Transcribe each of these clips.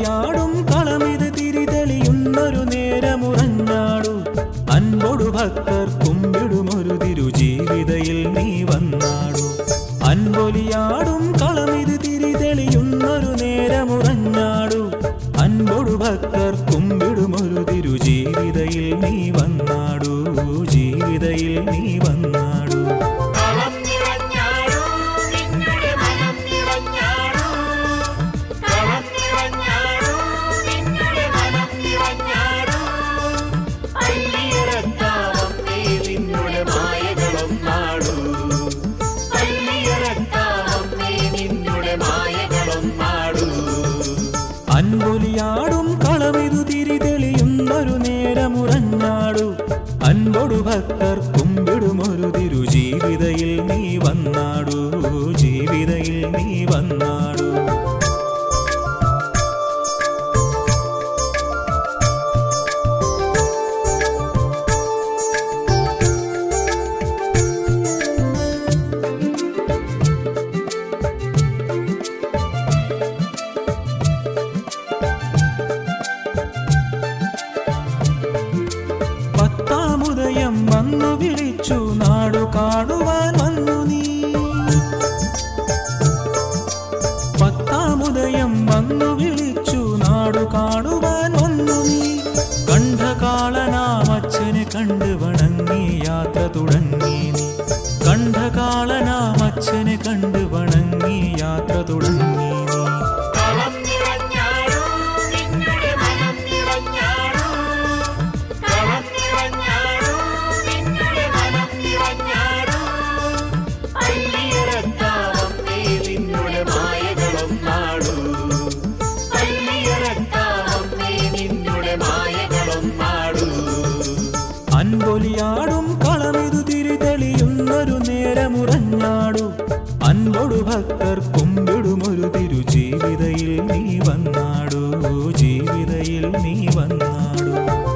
അൻപൊലിയാടും കളമിത് തിരിതെളിയുന്നൊരു നേരമുറഞ്ഞാടു അൻപൊടു ഭക്തർ കുമ്പിടുമൊരു തിരുജീവിതയിൽ നീ വന്നാടു അൻപൊലിയാടും കളമിത് തിരിതെളിയുന്നൊരു നേരമുറഞ്ഞാടു അൻപൊടു ഭക്തർ കുമ്പിടുമൊരു തിരുജീവിതയിൽ നീ വന്നാടു ജീവിതയിൽ നീ വന്നാടു കളം നിറഞ്ഞാടൂ നിന്നുടെ മനം നിറഞ്ഞാടൂ കളം നിറഞ്ഞാടൂ നിന്നുടെ മനം നിറഞ്ഞാടൂ പള്ളിയറക്കാവമ്മേ നിന്നുടെ മായകളും നാടൂ പള്ളിയറക്കാവമ്മേ നിന്നുടെ മായകളും നാടൂ അൻപൊലിയാടും കളമിതു തിരിതെളിയുന്നൊരു നേരമുറഞ്ഞാടു അൻപൊടു ഭക്തർ കുമ്പിടുമൊരു തിരുജീവിതയിൽ നീ വന്നാടു ജീവിതയിൽ നീ വന്നാടു പത്താമുദയം വന്നു വിളിച്ചു നാടു കാണുവാൻ വന്നു നീ പത്താമുദയം വന്നു വിളിച്ചു നാടു കാണുവാൻ വന്നു നീ കണ്ഠകാളനാമച്ഛനെ കണ്ട് വണങ്ങി യാത്ര തുടങ്ങി നീ കണ്ഠകാളനാമച്ഛനെ കണ്ട് വണങ്ങി യാത്ര തുടങ്ങി നീ കളം നിറഞ്ഞാടൂ നിന്നുടെ മനം നിറഞ്ഞാടൂ കളം നിറഞ്ഞാടൂ നിന്നുടെ മനം നിറഞ്ഞാടൂ പള്ളിയറക്കാവമ്മേ നിന്നുടെ മായകളും നാടൂ പള്ളിയറക്കാവമ്മേ നിന്നുടെ മായകളും നാടൂ അൻപൊലിയാടും കളമിതു തിരിതെളിയുന്നൊരു നേരമുറഞ്ഞാടു അൻപൊടു ഭക്തർ കുമ്പിടുമൊരു തിരുജീവിതയിൽ നീ വന്നാടു ജീവിതയിൽ നീ വന്നാടു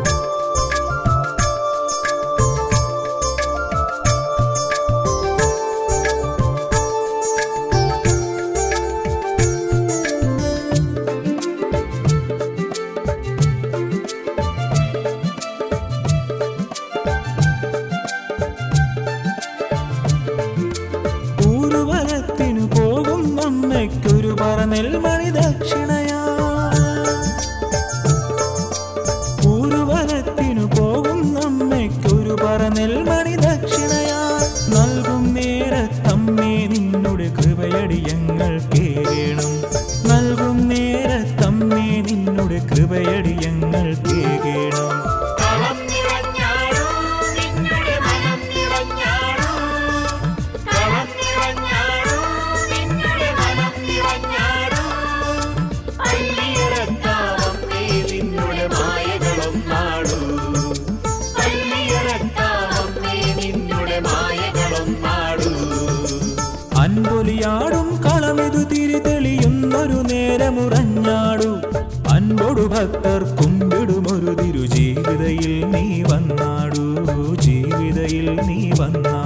ഊരുവലത്തിനു പോകും അമ്മയ്ക്കൊരു പറനെൽമണി ദക്ഷിണയാ ഊരുവലത്തിനു പോകും അമ്മയ്ക്കൊരു പറനെൽമണി ദക്ഷിണയാ നൽകും നേരത്തമ്മേ നിന്നുടെ കൃപയടിയങ്ങൾ കേകേണം നൽകും നേരത്തമ്മേ നിന്നുടെ കൃപയടിയങ്ങൾ കേകേണം കളം നിറഞ്ഞാടൂ നിന്നുടെ മനം നിറഞ്ഞാടൂ കളം നിറഞ്ഞാടൂ നിന്നുടെ മനം നിറഞ്ഞാടൂ പള്ളിയറക്കാവമ്മേ നിന്നുടെ മായകളും നാടൂ പള്ളിയറക്കാവമ്മേ നിന്നുടെ മായകളും നാടൂ അൻപൊലിയാടും കളമിതു തിരിതെളിയുന്നൊരു നേരമുറഞ്ഞാടു അൻപൊടു ഭക്തർ കുമ്പിടുമൊരു തിരുജീവിതയിൽ നീ വന്നാടു ജീവിതയിൽ നീ വന്നാടു